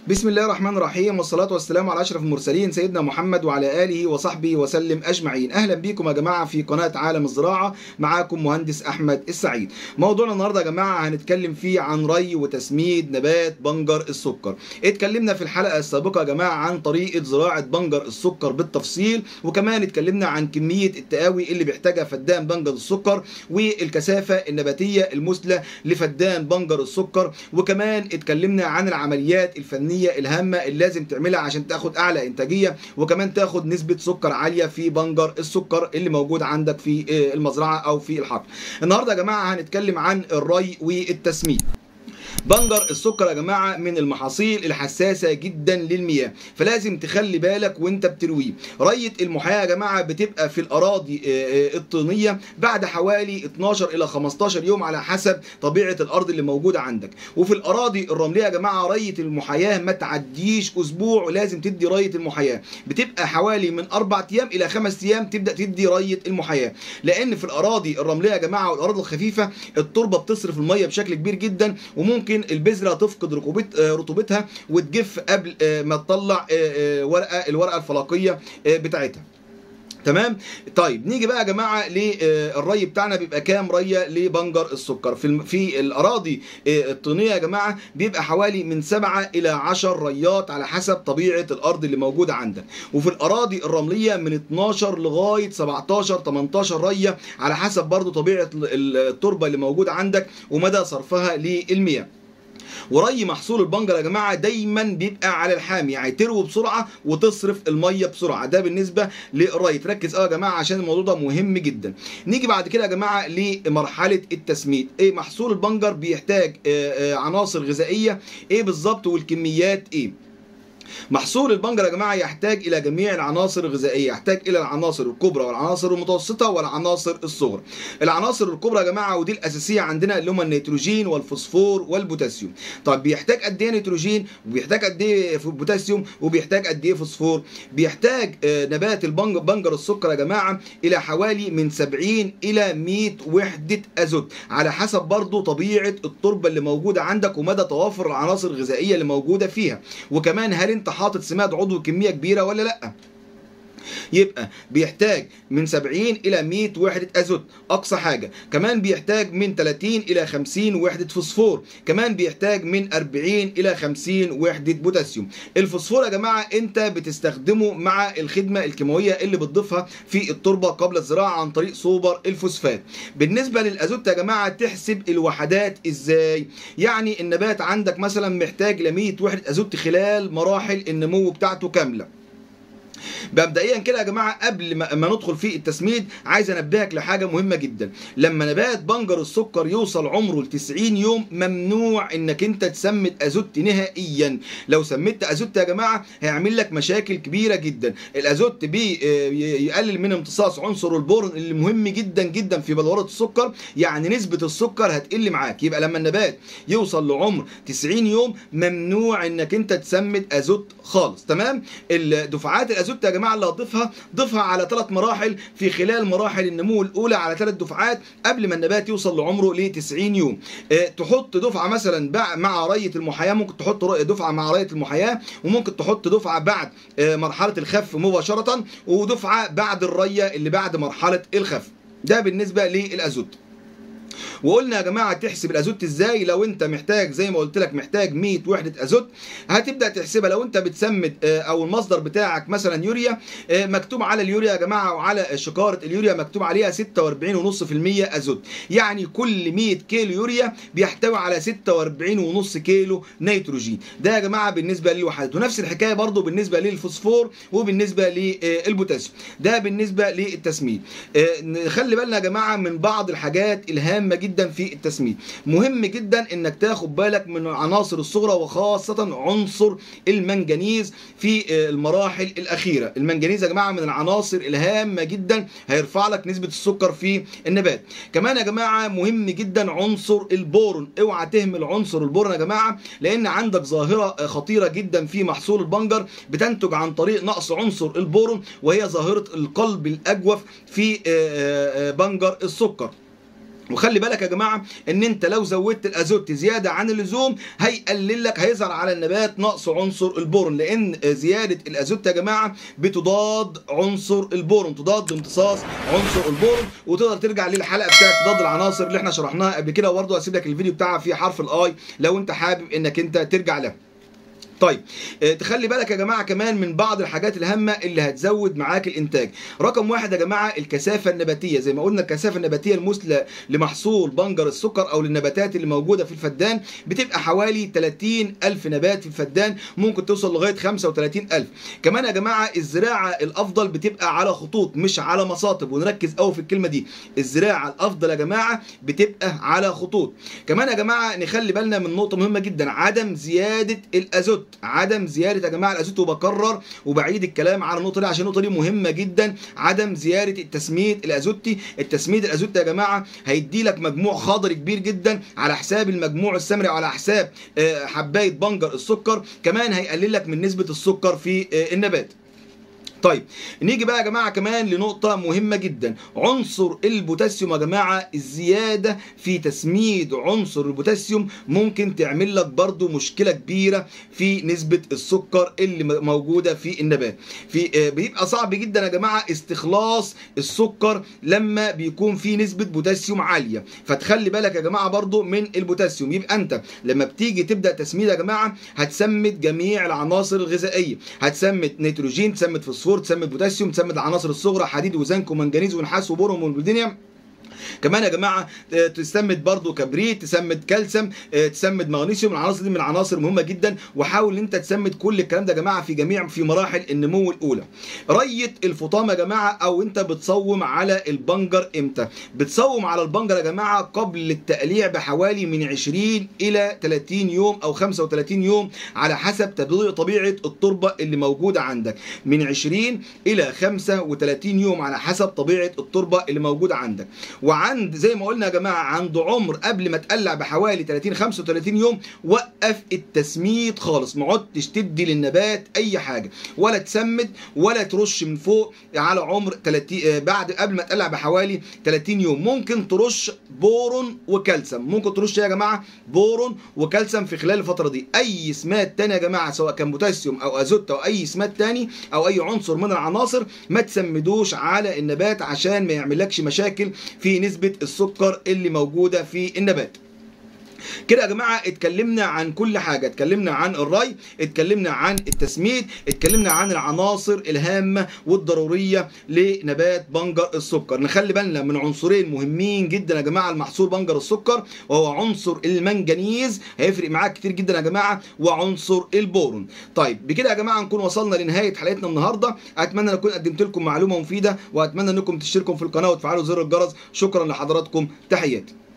بسم الله الرحمن الرحيم والصلاة والسلام على أشرف المرسلين سيدنا محمد وعلى آله وصحبه وسلم أجمعين أهلا بكم يا جماعة في قناة عالم الزراعة معاكم مهندس أحمد السعيد موضوعنا النهاردة يا جماعة هنتكلم فيه عن ري وتسميد نبات بنجر السكر اتكلمنا في الحلقة السابقة يا جماعة عن طريقة زراعة بنجر السكر بالتفصيل وكمان اتكلمنا عن كمية التقاوي اللي بيحتاجها فدان بنجر السكر والكثافة النباتية المثلى لفدان بنجر السكر وكمان اتكلمنا عن العمليات الفنية الهامة اللي لازم تعملها عشان تاخد أعلى إنتاجية وكمان تاخد نسبة سكر عالية في بنجر السكر اللي موجود عندك في المزرعة أو في الحقل النهاردة يا جماعة هنتكلم عن الري والتسميد بنجر السكر يا جماعه من المحاصيل الحساسه جدا للمياه فلازم تخلي بالك وانت بترويه ريه المحياه يا جماعه بتبقى في الاراضي الطينيه بعد حوالي 12 الى 15 يوم على حسب طبيعه الارض اللي موجوده عندك وفي الاراضي الرمليه يا جماعه ريه المحياه ما تعديش اسبوع لازم تدي ريه المحياه بتبقى حوالي من اربع ايام الى خمس ايام تبدا تدي ريه المحياه لان في الاراضي الرمليه يا جماعه والاراضي الخفيفه التربه بتصرف الميه بشكل كبير جدا وممكن ممكن البذره تفقد رطوبتها وتجف قبل ما تطلع ورقه الورقه الفلقيه بتاعتها تمام طيب نيجي بقى يا جماعه للري بتاعنا بيبقى كام ريه لبنجر السكر في في الاراضي الطينيه يا جماعه بيبقى حوالي من 7 الى 10 ريات على حسب طبيعه الارض اللي موجوده عندك وفي الاراضي الرمليه من 12 لغايه 17 18 ريه على حسب برضو طبيعه التربه اللي موجوده عندك ومدى صرفها للمياه وري محصول البنجر يا جماعه دايما بيبقى على الحامي يعني تروي بسرعه وتصرف الميه بسرعه ده بالنسبه للري تركز اه يا جماعه عشان الموضوع ده مهم جدا نيجي بعد كده يا جماعه لمرحله التسميد ايه محصول البنجر بيحتاج آآ آآ عناصر غذائيه ايه بالظبط والكميات ايه محصول البنجر يا جماعه يحتاج الى جميع العناصر الغذائيه يحتاج الى العناصر الكبرى والعناصر المتوسطه والعناصر الصغرى العناصر الكبرى يا جماعه ودي الاساسيه عندنا اللي هم النيتروجين والفوسفور والبوتاسيوم طب بيحتاج قد ايه نيتروجين وبيحتاج قد ايه بوتاسيوم وبيحتاج قد ايه فوسفور بيحتاج نبات البنجر بنجر السكر يا جماعه الى حوالي من 70 الى 100 وحده ازوت على حسب برضو طبيعه التربه اللي موجوده عندك ومدى توافر العناصر الغذائيه اللي موجوده فيها وكمان هل انت حاطط سماد عضوي كميه كبيره ولا لا يبقى بيحتاج من 70 الى 100 وحده ازوت اقصى حاجه كمان بيحتاج من 30 الى 50 وحده فوسفور كمان بيحتاج من 40 الى 50 وحده بوتاسيوم الفوسفور يا جماعه انت بتستخدمه مع الخدمه الكيماويه اللي بتضيفها في التربه قبل الزراعه عن طريق سوبر الفوسفات بالنسبه للازوت يا جماعه تحسب الوحدات ازاي يعني النبات عندك مثلا محتاج ل 100 وحده ازوت خلال مراحل النمو بتاعته كامله مبدئيا كده يا جماعه قبل ما, ما ندخل في التسميد عايز انبهك لحاجه مهمه جدا لما نبات بنجر السكر يوصل عمره ل 90 يوم ممنوع انك انت تسمد ازوت نهائيا لو سمدت ازوت يا جماعه هيعمل لك مشاكل كبيره جدا الازوت بيقلل من امتصاص عنصر البورون اللي مهم جدا جدا في بلوره السكر يعني نسبه السكر هتقل معاك يبقى لما النبات يوصل لعمر 90 يوم ممنوع انك انت تسمد ازوت خالص تمام الدفعات الازوت يا جماعه اللي هتضيفها ضيفها على ثلاث مراحل في خلال مراحل النمو الاولى على ثلاث دفعات قبل ما النبات يوصل لعمره ل 90 يوم أه تحط دفعه مثلا مع ريه المحياه ممكن تحط دفعه مع ريه المحياه وممكن تحط دفعه بعد أه مرحله الخف مباشره ودفعه بعد الريه اللي بعد مرحله الخف ده بالنسبه للازوت وقلنا يا جماعه تحسب الازوت ازاي لو انت محتاج زي ما قلت لك محتاج 100 وحده ازوت هتبدا تحسبها لو انت بتسمد او المصدر بتاعك مثلا يوريا مكتوب على اليوريا يا جماعه وعلى شكاره اليوريا مكتوب عليها 46.5% ازوت يعني كل 100 كيلو يوريا بيحتوي على 46.5 كيلو نيتروجين ده يا جماعه بالنسبه للوحدات ونفس الحكايه برضو بالنسبه للفوسفور وبالنسبه للبوتاسيوم ده بالنسبه للتسميد خلي بالنا يا جماعه من بعض الحاجات الهامه جدا في التسميد مهم جدا انك تاخد بالك من العناصر الصغرى وخاصه عنصر المنجنيز في المراحل الاخيره المنجنيز يا جماعه من العناصر الهامه جدا هيرفع لك نسبه السكر في النبات كمان يا جماعه مهم جدا عنصر البورون اوعى تهمل عنصر البورون يا جماعه لان عندك ظاهره خطيره جدا في محصول البنجر بتنتج عن طريق نقص عنصر البورون وهي ظاهره القلب الاجوف في بنجر السكر وخلي بالك يا جماعه ان انت لو زودت الازوت زياده عن اللزوم هيقلل لك هيظهر على النبات نقص عنصر البورون لان زياده الازوت يا جماعه بتضاد عنصر البورون تضاد امتصاص عنصر البورون وتقدر ترجع للحلقه بتاعت تضاد العناصر اللي احنا شرحناها قبل كده وبرضه هسيب لك الفيديو بتاعها في حرف الاي لو انت حابب انك انت ترجع لها طيب آه، تخلي بالك يا جماعه كمان من بعض الحاجات الهامه اللي هتزود معاك الانتاج رقم واحد يا جماعه الكثافه النباتيه زي ما قلنا الكثافه النباتيه المثلى لمحصول بنجر السكر او للنباتات اللي موجوده في الفدان بتبقى حوالي 30 الف نبات في الفدان ممكن توصل لغايه 35 الف كمان يا جماعه الزراعه الافضل بتبقى على خطوط مش على مساطب ونركز قوي في الكلمه دي الزراعه الافضل يا جماعه بتبقى على خطوط كمان يا جماعه نخلي بالنا من نقطه مهمه جدا عدم زياده الازوت عدم زياده يا جماعه الازوت وبكرر وبعيد الكلام على النقطه دي عشان النقطه دي مهمه جدا عدم زياده التسميد الازوتي التسميد الازوتي يا جماعه هيدي لك مجموع خضري كبير جدا على حساب المجموع السمري وعلى حساب آه، حبايه بنجر السكر كمان هيقلل لك من نسبه السكر في آه، النبات طيب نيجي بقى يا جماعه كمان لنقطه مهمه جدا عنصر البوتاسيوم يا جماعه الزياده في تسميد عنصر البوتاسيوم ممكن تعمل لك برضو مشكله كبيره في نسبه السكر اللي م- موجوده في النبات في آه، بيبقى صعب جدا يا جماعه استخلاص السكر لما بيكون في نسبه بوتاسيوم عاليه فتخلي بالك يا جماعه برضو من البوتاسيوم يبقى انت لما بتيجي تبدا تسميد يا جماعه هتسمد جميع العناصر الغذائيه هتسمد نيتروجين تسمد فوسفور تسمد بوتاسيوم تسمد العناصر الصغرى حديد وزنك ومنجنيز ونحاس وبورهم والبودينيوم كمان يا جماعه آه، تسمد برضو كبريت تسمد كالسيوم آه، تسمد مغنيسيوم العناصر دي من العناصر مهمه جدا وحاول ان انت تسمد كل الكلام ده يا جماعه في جميع في مراحل النمو الاولى ريه الفطام يا جماعه او انت بتصوم على البنجر امتى بتصوم على البنجر يا جماعه قبل التقليع بحوالي من 20 الى 30 يوم او 35 يوم على حسب تبدو- طبيعه التربه اللي موجوده عندك من 20 الى 35 يوم على حسب طبيعه التربه اللي موجوده عندك وعند زي ما قلنا يا جماعه عند عمر قبل ما تقلع بحوالي 30 35 يوم وقف التسميد خالص ما عدتش تدي للنبات اي حاجه ولا تسمد ولا ترش من فوق على عمر 30 آه، بعد قبل ما تقلع بحوالي 30 يوم ممكن ترش بورون وكالسيوم ممكن ترش إيه يا جماعه بورون وكالسيوم في خلال الفتره دي اي سمات تاني يا جماعه سواء كان بوتاسيوم او ازوت او اي سمات تاني او اي عنصر من العناصر ما تسمدوش على النبات عشان ما يعملكش مشاكل في نسبه السكر اللي موجوده في النبات كده يا جماعه اتكلمنا عن كل حاجه اتكلمنا عن الري اتكلمنا عن التسميد اتكلمنا عن العناصر الهامه والضروريه لنبات بنجر السكر نخلي بالنا من عنصرين مهمين جدا يا جماعه المحصول بنجر السكر وهو عنصر المنجنيز هيفرق معاك كتير جدا يا جماعه وعنصر البورون طيب بكده يا جماعه نكون وصلنا لنهايه حلقتنا النهارده اتمنى ان اكون قدمت لكم معلومه مفيده واتمنى انكم تشتركوا في القناه وتفعلوا زر الجرس شكرا لحضراتكم تحياتي